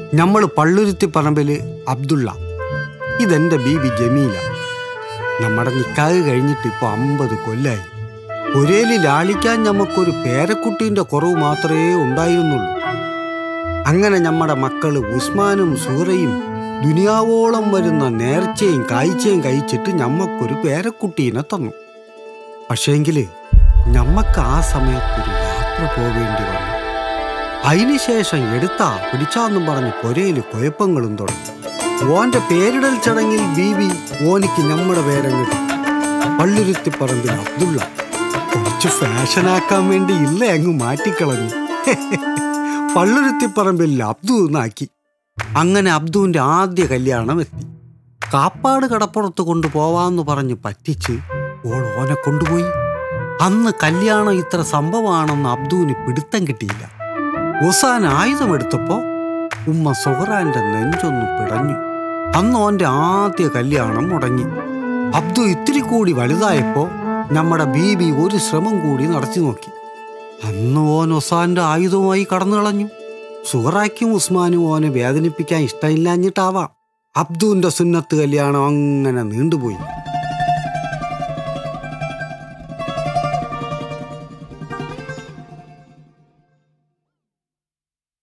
നമ്മൾ പള്ളുരുത്തി പറമ്പില് അബ്ദുള്ള ഇതെന്റെ ബീബി ജമീല നമ്മുടെ നിക്കാഹ് കഴിഞ്ഞിട്ട് ഇപ്പൊ അമ്പത് കൊല്ലായി ഒരേലി ലാളിക്കാൻ ഞമ്മക്കൊരു പേരക്കുട്ടീന്റെ കുറവ് മാത്രമേ ഉണ്ടായിരുന്നുള്ളൂ അങ്ങനെ നമ്മുടെ മക്കള് ഉസ്മാനും സൂറയും ദുനിയാവോളം വരുന്ന നേർച്ചയും കാഴ്ചയും കഴിച്ചിട്ട് ഞമ്മക്കൊരു പേരക്കുട്ടീനെ തന്നു പക്ഷേങ്കില് ഞമ്മക്ക് ആ സമയത്തൊരു യാത്ര പോവേണ്ടി വന്നു അതിനുശേഷം എടുത്താ പിടിച്ചാന്നും പറഞ്ഞ് പൊരയില് കുഴപ്പങ്ങളും തുടങ്ങി ഓന്റെ പേരിടൽ ചടങ്ങിൽ ബീബി ഓനിക്ക് നമ്മുടെ പേരങ്ങിട്ടു പള്ളുരുത്തി പറമ്പിൽ അബ്ദുള്ള കുറച്ച് ഫാഷനാക്കാൻ വേണ്ടി ഇല്ല അങ്ങ് മാറ്റിക്കളഞ്ഞു പള്ളുരുത്തി പറമ്പിൽ അബ്ദു എന്നാക്കി അങ്ങനെ അബ്ദുവിന്റെ ആദ്യ കല്യാണം എത്തി കാപ്പാട് കടപ്പുറത്ത് കൊണ്ടുപോവാന്ന് പറഞ്ഞ് പറ്റിച്ച് ഓൾ ഓനെ കൊണ്ടുപോയി അന്ന് കല്യാണം ഇത്ര സംഭവമാണെന്ന് അബ്ദുവിന് പിടുത്തം കിട്ടിയില്ല ഉസാൻ ആയുധമെടുത്തപ്പോ ഉമ്മ സുഹറാന്റെ നെഞ്ചൊന്ന് പിടഞ്ഞു അന്ന് ഓന്റെ ആദ്യ കല്യാണം മുടങ്ങി അബ്ദു ഇത്തിരി കൂടി വലുതായപ്പോ നമ്മുടെ ബീബി ഒരു ശ്രമം കൂടി നടത്തി നോക്കി അന്ന് ഓൻ ഒസാന്റെ ആയുധവുമായി കടന്നു കളഞ്ഞു സുഹറാക്കും ഉസ്മാനും ഓനെ വേദനിപ്പിക്കാൻ ഇഷ്ടമില്ലാഞ്ഞിട്ടാവാം അബ്ദുവിന്റെ സുന്നത്ത് കല്യാണം അങ്ങനെ നീണ്ടുപോയി